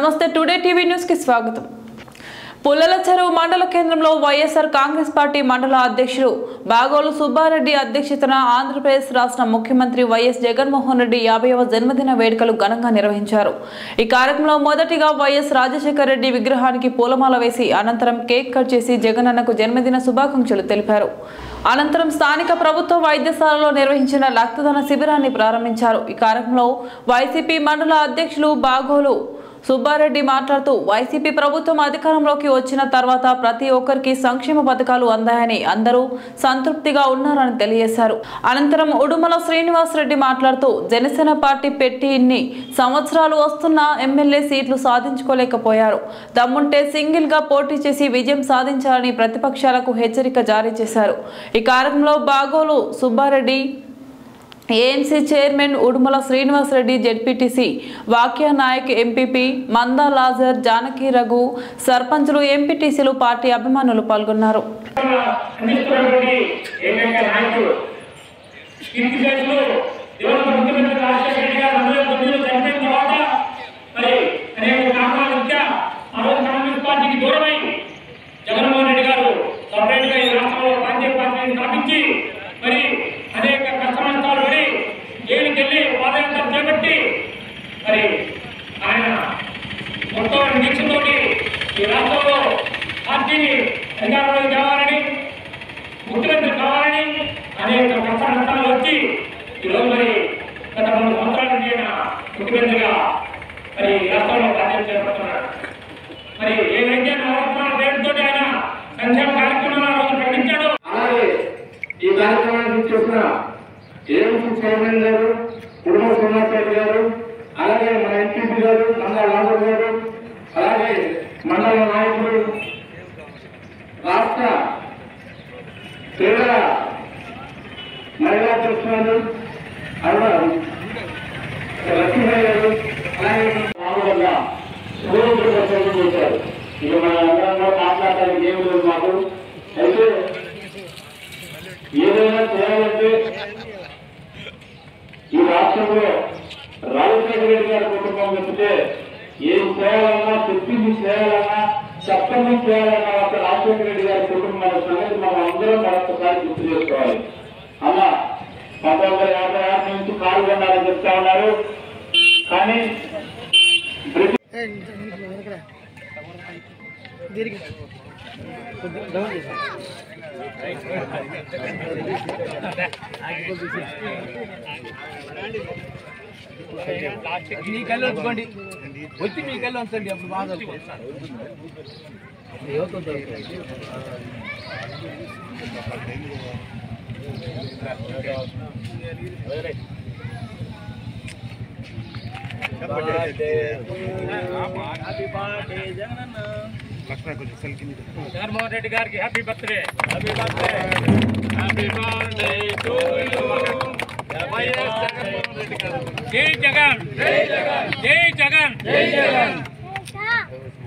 నమస్తే today TV news కి స్వాగతం పుల్లల చెరువు మండల కేంద్రంలో వైఎస్ఆర్ కాంగ్రెస్ పార్టీ మండల అధ్యక్షుడు బాగోలు సుబ్బారెడ్డి అధ్యక్షతన ఆంధ్రప్రదేశ్ రాష్ట్ర ముఖ్యమంత్రి వైఎస్ జగన్మోహన్ రెడ్డి యాభైవ జన్మదిన వేడుకలు ఘనంగా నిర్వహించారు ఈ కార్యక్రమంలో మొదటిగా వైఎస్ రాజశేఖర రెడ్డి విగ్రహానికి పూలమాల వేసి అనంతరం కేక్ కట్ చేసి జగనన్నకు జన్మదిన శుభాకాంక్షలు తెలిపారు అనంతరం స్థానిక ప్రభుత్వ వైద్యశాలలో నిర్వహించిన రక్తదాన శిబిరాన్ని ప్రారంభించారు ఈ కార్యక్రమంలో వైసీపీ మండల అధ్యక్షులు బాగోలు సుబ్బారెడ్డి మాట్లాడుతూ వైసీపీ ప్రభుత్వం అధికారంలోకి వచ్చిన తర్వాత ప్రతి ఒక్కరికి సంక్షేమ పథకాలు అందాయని అందరూ సంతృప్తిగా ఉన్నారని తెలియజేశారు అనంతరం ఉడుమల శ్రీనివాసరెడ్డి మాట్లాడుతూ జనసేన పార్టీ పెట్టి ఇన్ని సంవత్సరాలు వస్తున్న ఎమ్మెల్యే సీట్లు సాధించుకోలేకపోయారు దమ్ముంటే సింగిల్ గా పోటీ చేసి విజయం సాధించాలని ప్రతిపక్షాలకు హెచ్చరిక జారీ చేశారు ఈ కార్యక్రమంలో Bagolu Subbareddy AMC chairman Udumala Srinivasareddy ZPTC Vakya Nayak MPP Manda Lazar Janaki Raghu సర్పంచులు ఎంపీటీసీలు పార్టీ అభిమానులు పాల్గొన్నారు అందిస్తున్నటువంటి ఏకైక నాయకుడు కీర్తి చేతులు దివంగత ముఖ్యమంత్రి రాజశేఖర రెడ్డి గారు రెండు వేల తొమ్మిదిలో చనిపోయిన తర్వాత మరి అనేక కారణాల రీత్యా ఆ రోజు కాంగ్రెస్ పార్టీకి దూరమై జగన్మోహన్ రెడ్డి గారు సపరేట్ గా ఈ రాష్ట్రంలో ప్రాంతీయ పార్టీని స్థాపించి మరి అనేక కష్ట నష్టాలు పడి జైలుకి వెళ్ళి పాదయాత్ర చేపట్టి మరి ఆయన మొత్తం దీక్షతోటి ఈ రాష్ట్రంలో పార్టీని అధికారంలోకి తేవాలని ముఖ్యమంత్రి కావాలని అనేక కష్ట నష్టాలు వచ్చి ఈరోజు మరి గత మూడు సంవత్సరాల నుంచి ఆయన ముఖ్యమంత్రిగా మరి ఈ రాష్ట్రంలో బాధ్యత చేపడుతున్నాడు మరి ఏవైతే నవరత్నాల పేరుతో ఆయన సంక్షేమ కార్యక్రమాలు ఆ రోజు ప్రకటించాడో అలాగే ఈ కార్యక్రమానికి చూసిన ఏఎంసీ చైర్మన్ గారు కుటుంబ శ్రీనివాసరెడ్డి గారు అలాగే మన ఎంపీపీ గారు మండల రాజు గారు అలాగే మండల నాయకులు రాష్ట్ర క్రీడల మహిళా ప్రెసిడెంట్ అరుణ లక్ష్మీబాయి గారు అలాగే మామూలుగా స్కూల్ చేశారు ఇక మన అందరం మాట్లాడటానికి ఏమి లేదు మాకు అయితే ఏదైనా చేయాలంటే ఈ రాష్ట్రంలో రాజశేఖర రెడ్డి గారి కుటుంబం వెళ్తే ఏం చేయాలన్నా చెప్పింది చేయాలన్నా చెప్పండి చేయాలన్నా ఒక రాజశేఖర రెడ్డి గారి కుటుంబం సంగతి మనం అందరం మరొకసారి గుర్తు చేసుకోవాలి అలా పంతొమ్మిది వందల యాభై ఆరు నుంచి పాల్గొన్నారని చెప్తా ఉన్నారు కానీ బ్రిటిష్ మీ కళ్ళు వచ్చుకోండి వచ్చి మీ కళ్ళు ఉంచండి అప్పుడు బాగా జగన్మోహన్ రెడ్డి గారికి happy birthday happy birthday happy birthday to you జై జగన్ జై జగన్ జై జగన్ జై జగన్